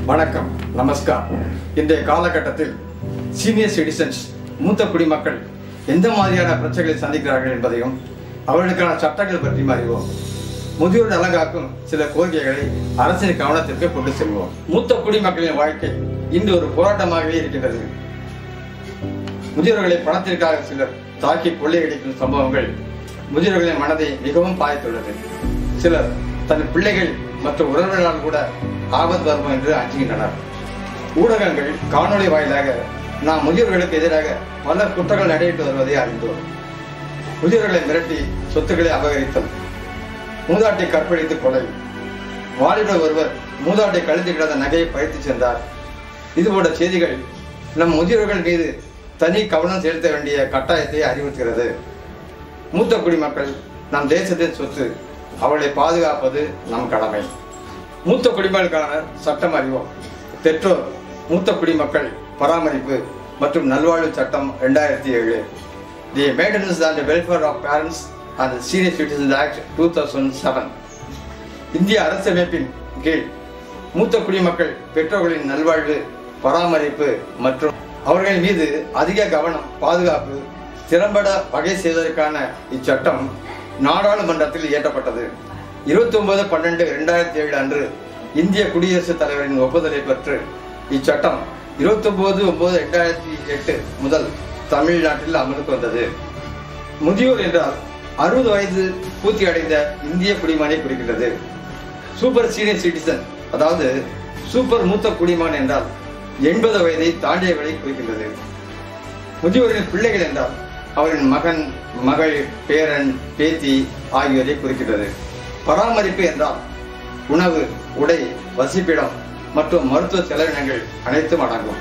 வணக்கம் நமஸ்கார் இன்றைய காலகட்டத்தில் சீனியர் சிட்டிசன்ஸ் மூத்த குடிமக்கள் எந்த மாதிரியான பிரச்சனைகளை சந்திக்கிறார்கள் என்பதையும் அவர்களுக்கான சட்டங்கள் பற்றியும் அறிவோம் முதியோர் நலங்காக்கும் சில கோரிக்கைகளை அரசின் கவனத்திற்கு கொண்டு செல்வோம் மூத்த குடிமக்களின் வாழ்க்கை இன்று ஒரு போராட்டமாகவே இருக்கின்றது முதியோர்களை பணத்திற்காக சிலர் தாக்கி கொள்ளையடிக்கும் சம்பவங்கள் முதியோர்களின் மனதை மிகவும் பாதித்துள்ளது சிலர் தன் பிள்ளைகள் மற்றும் உறவினர்களால் கூட ஆபத்து வரும் என்று அஞ்சுகின்றனர் ஊடகங்கள் காணொளி வாயிலாக நாம் முதியோர்களுக்கு எதிராக பல குற்றங்கள் நடைபெற்று வருவதை அறிந்தோம் முதியோர்களை மிரட்டி சொத்துக்களை அபகரித்தல் மூதாட்டை கற்பழித்து கொலை வாலிபர் ஒருவர் மூதாட்டை கழுத்து கிடந்த நகையை பறித்து சென்றார் இது போன்ற செய்திகள் நம் முதியோர்கள் மீது தனி கவனம் செலுத்த வேண்டிய கட்டாயத்தை அறிவுறுத்துகிறது மூத்த குடிமக்கள் நம் தேசத்தின் சொத்து அவளை பாதுகாப்பது நம் கடமை மூத்த குடிமக்களுக்கான சட்டம் அறிவோம் பெற்றோர் மூத்த குடிமக்கள் பராமரிப்பு மற்றும் நல்வாழ்வு சட்டம் ரெண்டாயிரத்தி ஏழு the maintenance and welfare of parents and senior citizens act two thousand seven இந்திய அரசமைப்பின் கீழ் மூத்த குடிமக்கள் பெற்றோர்களின் நல்வாழ்வு பராமரிப்பு மற்றும் அவர்கள் மீது அதிக கவனம் பாதுகாப்பு திறம்பட வகை செய்வதற்கான இச்சட்டம் நாடாளுமன்றத்தில் இயற்றப்பட்டது இருபத்தி ஒன்பது பன்னெண்டு இரண்டாயிரத்தி ஏழு அன்று இந்திய குடியரசுத் தலைவரின் ஒப்புதலை பெற்று இச்சட்டம் இருபத்தி ஒன்பது ஒன்பது இரண்டாயிரத்தி எட்டு முதல் தமிழ்நாட்டில் அமலுக்கு வந்தது முதியோர் என்றால் அறுபது வயது பூர்த்தி அடைந்த இந்திய குடிமகனை குறிக்கிறது சூப்பர் சீனியர் சிட்டிசன் அதாவது சூப்பர் மூத்த குடிமகன் என்றால் எண்பது வயதை தாண்டியவர்களை குறிக்கின்றது முதியோரின் பிள்ளைகள் என்றால் அவரின் மகன் மகள் பேரன் பேத்தி ஆகியோரை குறிக்கின்றது பராமரிப்பு என்றால் உணவு உடை வசிப்பிடம் மற்றும் மருத்துவ செலவினங்கள் அனைத்தும் அடங்கும்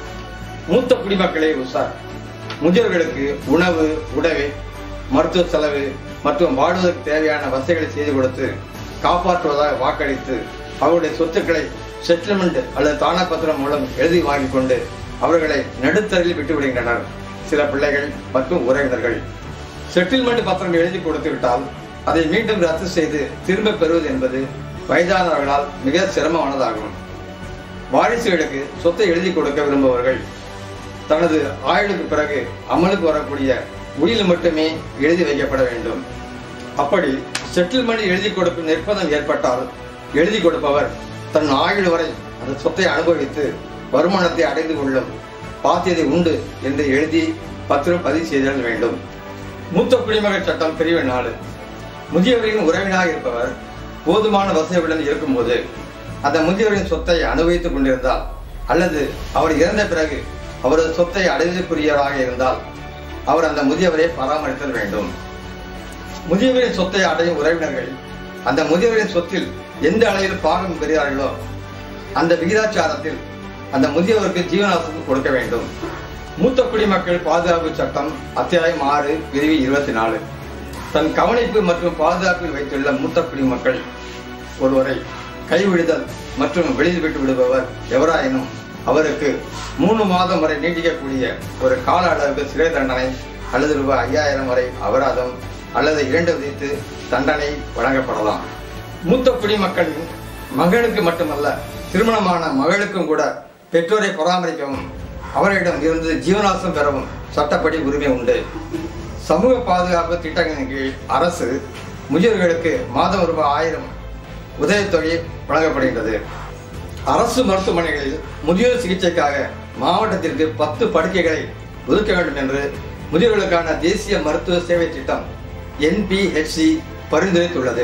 மூத்த குடிமக்களே உஷார் முதியோர்களுக்கு உணவு உடவை மருத்துவ செலவு மற்றும் வாழ்வதற்கு தேவையான வசதிகளை செய்து கொடுத்து காப்பாற்றுவதாக வாக்களித்து அவருடைய சொத்துக்களை செட்டில்மெண்ட் அல்லது தானப்பத்திரம் மூலம் எழுதி வாங்கிக் கொண்டு அவர்களை நடுத்தரில் விட்டு விடுகின்றனர் சில பிள்ளைகள் மற்றும் உறவினர்கள் செட்டில்மெண்ட் பத்திரம் எழுதி கொடுத்து விட்டால் அதை மீண்டும் ரத்து செய்து திரும்ப பெறுவது என்பது வயதானவர்களால் மிக சிரமமானதாகும் வாரிசுகளுக்கு சொத்தை எழுதி கொடுக்க விரும்புபவர்கள் தனது ஆயுளுக்கு பிறகு அமலுக்கு வரக்கூடிய உயில் மட்டுமே எழுதி வைக்கப்பட வேண்டும் அப்படி செட்டில்மெண்ட் எழுதி கொடுக்கும் நிர்பந்தம் ஏற்பட்டால் எழுதி கொடுப்பவர் தன் ஆயுள் வரை அந்த சொத்தை அனுபவித்து வருமானத்தை அடைந்து கொள்ளும் பாத்தியதை உண்டு என்று எழுதி பத்திரம் பதிவு செய்தல் வேண்டும் மூத்த குடிமகள் சட்டம் பிரிவு நாலு முதியவரின் உறவினராக இருப்பவர் போதுமான வசதிகளுடன் இருக்கும்போது அந்த முதியவரின் சொத்தை அனுபவித்துக் கொண்டிருந்தால் அல்லது அவர் இறந்த பிறகு அவரது சொத்தை அடைவதற்குரியவராக இருந்தால் அவர் அந்த முதியவரை பராமரித்தல் வேண்டும் முதியவரின் சொத்தை அடையும் உறவினர்கள் அந்த முதியவரின் சொத்தில் எந்த அளவில் பாகம் பெறுகிறார்களோ அந்த விகிதாச்சாரத்தில் அந்த முதியவருக்கு ஜீவனாசத்துக்கு கொடுக்க வேண்டும் மூத்த குடிமக்கள் பாதுகாப்பு சட்டம் அத்தியாயம் ஆறு பிரிவு இருபத்தி நாலு தன் கவனிப்பு மற்றும் பாதுகாப்பில் வைத்துள்ள மூத்த குடிமக்கள் ஒருவரை கைவிடுதல் மற்றும் வெளியில் விட்டு விடுபவர் எவராயினும் அவருக்கு மூணு மாதம் வரை நீட்டிக்கக்கூடிய ஒரு கால அளவுக்கு சிறை தண்டனை அல்லது ரூபாய் ஐயாயிரம் வரை அபராதம் அல்லது இரண்டு விதித்து தண்டனை வழங்கப்படலாம் மூத்த குடிமக்களின் மகனுக்கு மட்டுமல்ல திருமணமான மகளுக்கும் கூட பெற்றோரை பராமரிக்கவும் அவரிடம் இருந்து ஜீவனாசம் பெறவும் சட்டப்படி உரிமை உண்டு சமூக பாதுகாப்பு திட்டங்களின் கீழ் அரசு முதியோர்களுக்கு மாதம் ரூபாய் ஆயிரம் உதவித்தொகை வழங்கப்படுகின்றது அரசு மருத்துவமனைகளில் முதியோர் சிகிச்சைக்காக மாவட்டத்திற்கு பத்து படுக்கைகளை ஒதுக்க வேண்டும் என்று முதியோர்களுக்கான தேசிய மருத்துவ சேவை திட்டம் என்பிஹெச்சி பரிந்துரைத்துள்ளது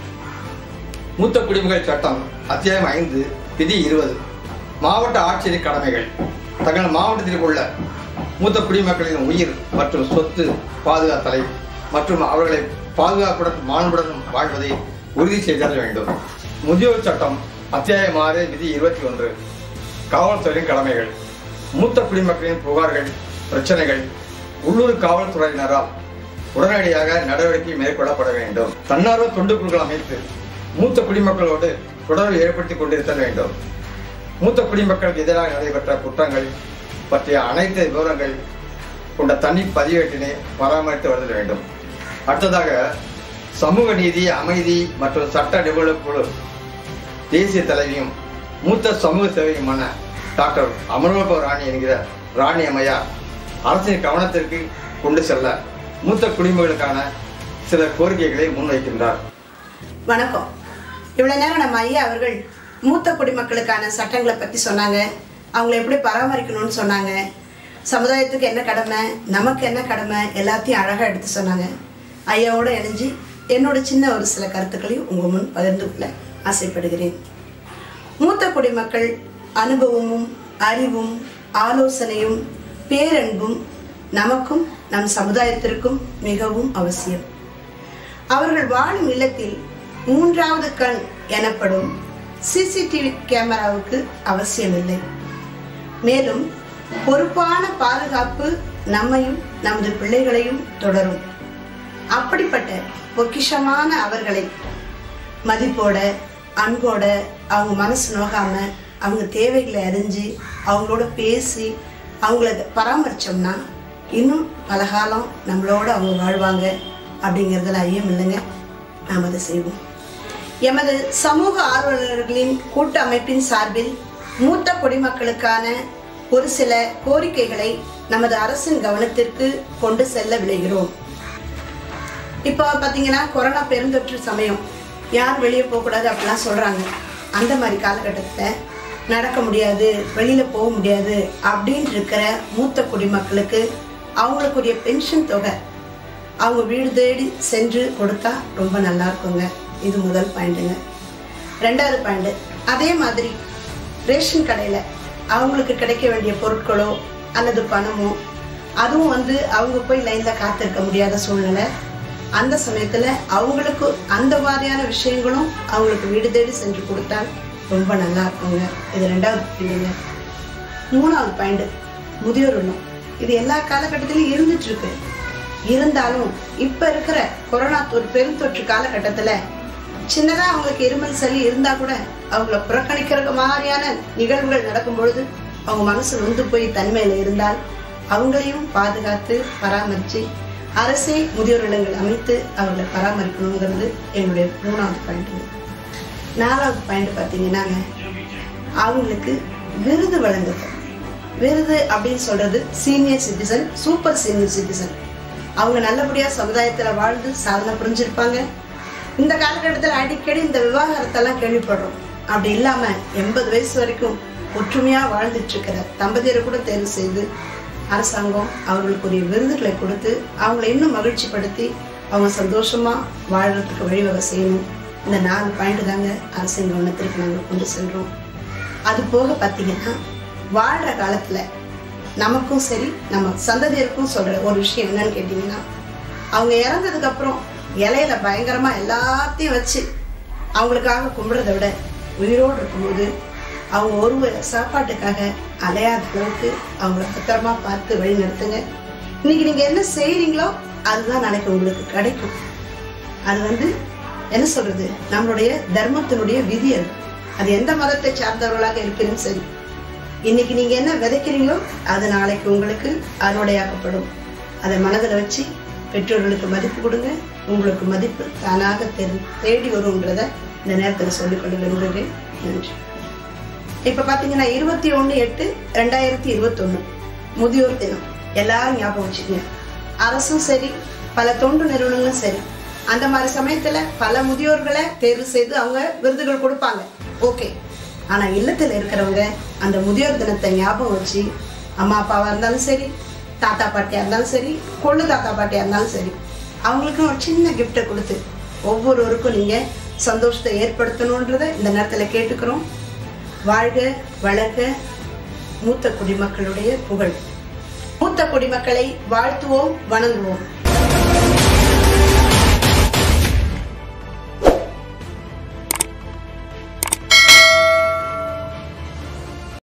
மூத்த குடிமக்கள் சட்டம் அத்தியாயம் ஐந்து விதி இருபது மாவட்ட ஆட்சியர் கடமைகள் தங்கள் மாவட்டத்தில் உள்ள மூத்த குடிமக்களின் உயிர் மற்றும் சொத்து பாதுகாத்தலை மற்றும் அவர்களை பாதுகாப்புடன் மாண்புடன் வாழ்வதை உறுதி செய்தல் வேண்டும் முதியோர் சட்டம் அத்தியாயம் ஆறு விதி இருபத்தி ஒன்று காவல்துறையின் கடமைகள் மூத்த குடிமக்களின் புகார்கள் பிரச்சனைகள் உள்ளூர் காவல்துறையினரால் உடனடியாக நடவடிக்கை மேற்கொள்ளப்பட வேண்டும் தன்னார்வ தொண்டு குழுக்கள் அமைத்து மூத்த குடிமக்களோடு தொடர்பு ஏற்படுத்திக் கொண்டிருத்தல் வேண்டும் மூத்த குடிமக்களுக்கு எதிராக நடைபெற்ற குற்றங்கள் பற்றிய அனைத்து விவரங்கள் கொண்ட தனி பதிவேட்டினை பராமரித்து வருதல் வேண்டும் அடுத்ததாக சமூக நீதி அமைதி மற்றும் சட்ட நிபுணர் குழு தேசிய தலைவியும் மூத்த சமூக சேவையுமான டாக்டர் அமரோப ராணி என்கிற ராணி அம்மையார் அரசின் கவனத்திற்கு கொண்டு செல்ல மூத்த குடிமகளுக்கான சில கோரிக்கைகளை முன்வைக்கின்றார் வணக்கம் இவ்வளவு நேரம் நம்ம ஐயா அவர்கள் மூத்த குடிமக்களுக்கான சட்டங்களை பத்தி சொன்னாங்க அவங்கள எப்படி பராமரிக்கணும்னு சொன்னாங்க சமுதாயத்துக்கு என்ன கடமை நமக்கு என்ன கடமை எல்லாத்தையும் அழகா எடுத்து சொன்னாங்க ஐயாவோட இணைஞ்சு என்னோட சின்ன ஒரு சில கருத்துக்களையும் உங்க முன் பகிர்ந்து கொள்ள ஆசைப்படுகிறேன் மூத்த குடிமக்கள் அனுபவமும் அறிவும் ஆலோசனையும் பேரன்பும் நமக்கும் நம் சமுதாயத்திற்கும் மிகவும் அவசியம் அவர்கள் வாழும் இல்லத்தில் மூன்றாவது கண் எனப்படும் சிசிடிவி கேமராவுக்கு அவசியமில்லை மேலும் பொறுப்பான பாதுகாப்பு நம்மையும் நமது பிள்ளைகளையும் தொடரும் அப்படிப்பட்ட பொக்கிஷமான அவர்களை மதிப்போட அன்போட அவங்க மனசு நோகாம அவங்க தேவைகளை அறிஞ்சு அவங்களோட பேசி அவங்கள பராமரிச்சோம்னா இன்னும் பல காலம் நம்மளோட அவங்க வாழ்வாங்க அப்படிங்கிறதுல ஐயம் இல்லைங்க நாம் அதை செய்வோம் எமது சமூக ஆர்வலர்களின் கூட்டமைப்பின் சார்பில் மூத்த குடிமக்களுக்கான ஒரு சில கோரிக்கைகளை நமது அரசின் கவனத்திற்கு கொண்டு செல்ல விளைகிறோம் இப்போ பார்த்தீங்கன்னா கொரோனா பெருந்தொற்று சமயம் யார் வெளியே போகக்கூடாது அப்படிலாம் சொல்கிறாங்க அந்த மாதிரி காலகட்டத்தில் நடக்க முடியாது வெளியில் போக முடியாது அப்படின்னு இருக்கிற மூத்த குடிமக்களுக்கு அவங்களுக்குரிய பென்ஷன் தொகை அவங்க வீடு தேடி சென்று கொடுத்தா ரொம்ப நல்லா இருக்குங்க இது முதல் பாயிண்ட்டுங்க ரெண்டாவது பாயிண்ட் அதே மாதிரி ரேஷன் கடையில் அவங்களுக்கு கிடைக்க வேண்டிய பொருட்களோ அல்லது பணமோ அதுவும் வந்து அவங்க போய் லைனில் காத்திருக்க முடியாத சூழ்நிலை அந்த சமயத்தில் அவங்களுக்கு அந்த மாதிரியான விஷயங்களும் அவங்களுக்கு வீடு தேடி சென்று கொடுத்தால் ரொம்ப நல்லா இருக்குங்க இது ரெண்டாவது பாயிண்ட்டுங்க மூணாவது பாயிண்ட் முதியோர் இல்லம் இது எல்லா காலகட்டத்திலும் இருந்துட்டு இருக்கு இருந்தாலும் இப்ப இருக்கிற கொரோனா ஒரு பெருந்தொற்று காலகட்டத்துல சின்னதா அவங்களுக்கு இருமல் சளி இருந்தா கூட அவங்கள புறக்கணிக்கிற மாதிரியான நிகழ்வுகள் நடக்கும் பொழுது அவங்க மனசு நொந்து போய் தனிமையில இருந்தால் அவங்களையும் பாதுகாத்து பராமரிச்சு அரசே முதியோர் இல்லங்கள் அமைத்து அவர்களை பராமரிக்கணுங்கிறது என்னுடைய மூணாவது பாயிண்ட் நாலாவது பாயிண்ட் பார்த்தீங்கன்னாங்க அவங்களுக்கு விருது வழங்குது விருது அப்படின்னு சொல்றது senior citizen super senior citizen அவங்க நல்லபடியா சமுதாயத்துல வாழ்ந்து சாதனை புரிஞ்சிருப்பாங்க இந்த காலகட்டத்தில் அடிக்கடி இந்த விவாகரத்தெல்லாம் கேள்விப்படுறோம் அப்படி இல்லாம எண்பது வயசு வரைக்கும் ஒற்றுமையா வாழ்ந்துட்டு இருக்கிற தம்பதியரை கூட தேர்வு செய்து அரசாங்கம் அவர்களுக்குரிய விருதுகளை கொடுத்து அவங்கள இன்னும் மகிழ்ச்சிப்படுத்தி அவங்க சந்தோஷமா வாழ்றதுக்கு வழிவகை செய்யணும் இந்த நாலு பாயிண்ட் தாங்க அரசின் கவனத்திற்கு நாங்கள் கொண்டு செல்றோம் அது போக பார்த்தீங்கன்னா வாழ்ற காலத்துல நமக்கும் சரி நம்ம சந்ததியருக்கும் சொல்ற ஒரு விஷயம் என்னன்னு கேட்டீங்கன்னா அவங்க இறந்ததுக்கு அப்புறம் இலையில பயங்கரமா எல்லாத்தையும் வச்சு அவங்களுக்காக கும்பிடுறதை விட உயிரோடு இருக்கும்போது அவங்க ஒரு வேளை சாப்பாட்டுக்காக அலையாத அளவுக்கு அவங்கள பத்திரமா பார்த்து வழி நடத்துங்க இன்னைக்கு நீங்க என்ன செய்றீங்களோ அதுதான் நாளைக்கு உங்களுக்கு கிடைக்கும் அது வந்து என்ன சொல்றது நம்மளுடைய தர்மத்தினுடைய விதி அது அது எந்த மதத்தை சார்ந்தவர்களாக இருப்பினும் சரி இன்னைக்கு நீங்க என்ன விதைக்கிறீங்களோ அது நாளைக்கு உங்களுக்கு அறுவடையாக்கப்படும் அதை மனதில் வச்சு பெற்றோர்களுக்கு மதிப்பு கொடுங்க உங்களுக்கு மதிப்பு தானாக தெரி தேடி வரும்ன்றத இந்த நேரத்தில் சொல்லிக்கொண்டு விரும்புகிறேன் நன்றி இப்ப பாத்தீங்கன்னா இருபத்தி ஒண்ணு எட்டு ரெண்டாயிரத்தி இருபத்தொன்னு முதியோர் தினம் எல்லாரும் ஞாபகம் வச்சுக்கோங்க அரசும் சரி பல தொண்டு நிறுவனங்களும் சரி அந்த மாதிரி சமயத்துல பல முதியோர்களை தேர்வு செய்து அவங்க விருதுகள் கொடுப்பாங்க ஓகே ஆனா இல்லத்துல இருக்கிறவங்க அந்த முதியோர் தினத்தை ஞாபகம் வச்சு அம்மா அப்பாவா இருந்தாலும் சரி தாத்தா பாட்டியா இருந்தாலும் சரி கொள்ளு தாத்தா பாட்டியா இருந்தாலும் சரி அவங்களுக்கு ஒரு சின்ன கிஃப்டை கொடுத்து ஒவ்வொருவருக்கும் நீங்க சந்தோஷத்தை ஏற்படுத்தணுன்றத இந்த நேரத்துல கேட்டுக்கிறோம் வாழ்க வளர்க மூத்த குடிமக்களுடைய புகழ் மூத்த குடிமக்களை வாழ்த்துவோம் வணங்குவோம்